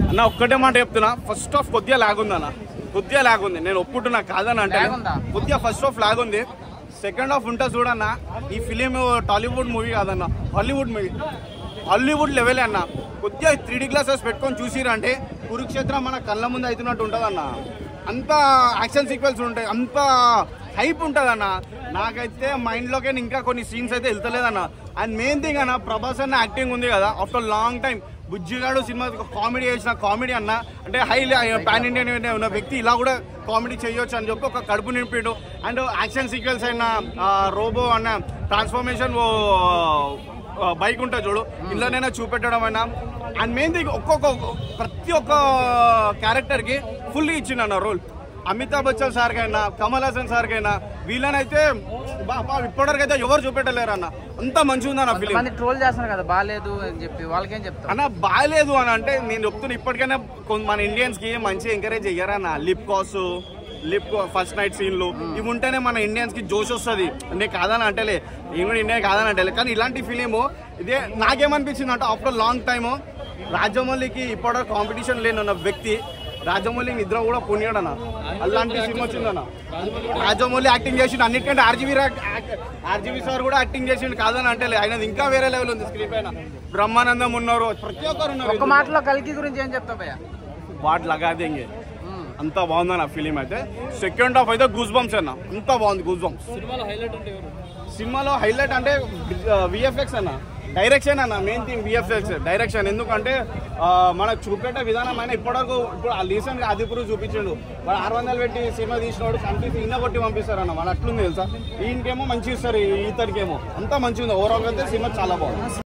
అన్న ఒక్కటే మాట చెప్తున్నా ఫస్ట్ ఆఫ్ కొద్దిగా లాగ్ ఉంది అన్న కొద్దిగా లాగ్ ఉంది నేను ఒప్పుకుంటున్నా కాదని అంటే Lag ఉందా? కొద్దిగా ఫస్ట్ ఆఫ్ లాగ్ ఉంది సెకండ్ హాఫ్ ఉంటుంది చూడన్న ఈ ఫిలిం టాలీవుడ్ మూవీ కాదన్న హాలీవుడ్ మూవీ హాలీవుడ్ లెవెల్ అన్న కొద్దిగా త్రీ డీ గ్లాసెస్ పెట్టుకొని చూసిరంటే కురుక్షేత్రం మన కళ్ళ ముందు అవుతున్నట్టు ఉంటుంది అన్న అంత యాక్షన్ సీక్వెన్స్ ఉంటాయి అంత హైప్ ఉంటుంది అన్న నాకైతే మైండ్లోకి ఇంకా కొన్ని సీన్స్ అయితే వెళ్తలేదన్న అండ్ మెయిన్ థింగ్ అన్న ప్రభాస్ అన్న యాక్టింగ్ ఉంది కదా after long time Bujjigadu cinema comedy చేసిన కామెడీ అన్న అంటే హై పాన్ ఇండియన్ ఉన్న వ్యక్తి ఇలా కూడా కామెడీ చేయొచ్చు అని చెప్పి ఒక కడుపు నింపిండు అండ్ యాక్షన్ సీక్వెన్స్ అయిన రోబో అన్న ట్రాన్స్ఫర్మేషన్ బైక్ ఉంటుంది చూడు ఇందులోనైనా చూపెట్టడం అయినా అండ్ మెయిన్ థింగ్ ఒక్కొక్క ప్రతి ఒక్క క్యారెక్టర్కి ఫుల్ ఇచ్చిండు అన్న రోల్ అమితాబ్ బచ్చన్ సార్కైనా కమల్ హాసన్ సార్కైనా వీళ్ళనైతే బాబా ఇప్పటివరకు అయితే ఎవరు చూపెట్టలేరు అన్న అంత మంచిగా ఉంది అన్న ఫిలిం కొంతమంది ట్రోల్ చేస్తున్నారు కదా బాగాలేదు అని చెప్పి వాళ్ళకేం చెప్తారు అన్న బాగాలేదు అని అంటే నేను చెప్తున్నా ఇప్పటికైనా కొన్- మన ఇండియన్స్ కి మంచి ఎంకరేజ్ చెయ్యరన్న lip kiss lip first night సీన్లు ఇవి ఉంటేనే మన ఇండియన్స్ కి జోష్ వస్తుంది నేను కాదని అంటలే నేను కూడా ఇండియా కాదని అంటలే కానీ ఇలాంటి ఫిలిం ఇదే నాకేమనిపించింది అంటే ఆఫ్టర్ లాంగ్ టైమ్ రాజమౌళికి ఇప్పటి కాంపిటీషన్ లేనున్న వ్యక్తి రాజమౌళి నిద్ర కూడా పుణ్యాడన్న అలాంటి సినిమా వచ్చిందన్న రాజమౌళి యాక్టింగ్ చేసిండు అన్నిటికంటే ఆర్జీవీ ఆర్జీవీ సార్ కూడా యాక్టింగ్ చేసిండు కాదని అంటే ఆయన ఇంకా వేరే లెవెల్ ఉంది స్క్రీన్ పైన బ్రహ్మానందం ఉన్నారు ప్రతి ఒక్కరు ఒక ఉన్నారు మాటలో కలికి గురించి ఏం చెప్తావు భయ్య వాట్ లగాదేంగే అంత బాగుందన్న ఫిలిం అయితే సెకండ్ హాఫ్ అయితే గూస్ బంప్స్ అన్న అంత బాగుంది గూస్ బంప్స్ సినిమాలో హైలైట్ అంటే విఎఫ్ఎక్స్ అన్న డైరెక్షన్ అన్న మెయిన్ థింగ్ విఎఫ్ఎక్స్ డైరెక్షన్ ఎందుకంటే ఆ, మనకు చూపెట్టే విధానం అయినా ఇప్పటివరకు ఇప్పుడు రీసెంట్ గా ఆదిపురు చూపించాడు వాడు ఆరు వందలు పెట్టి సినిమా తీసినవాడు కనిపిస్తే ఇన్న కొట్టి పంపిస్తారు అన్న వాళ్ళు అట్లుంది తెలుసా ఈయనకేమో మంచి ఇస్తారు ఈతడికేమో అంతా మంచిగా ఉంది ఓవరాల్ అయితే సినిమా చాలా బాగుంది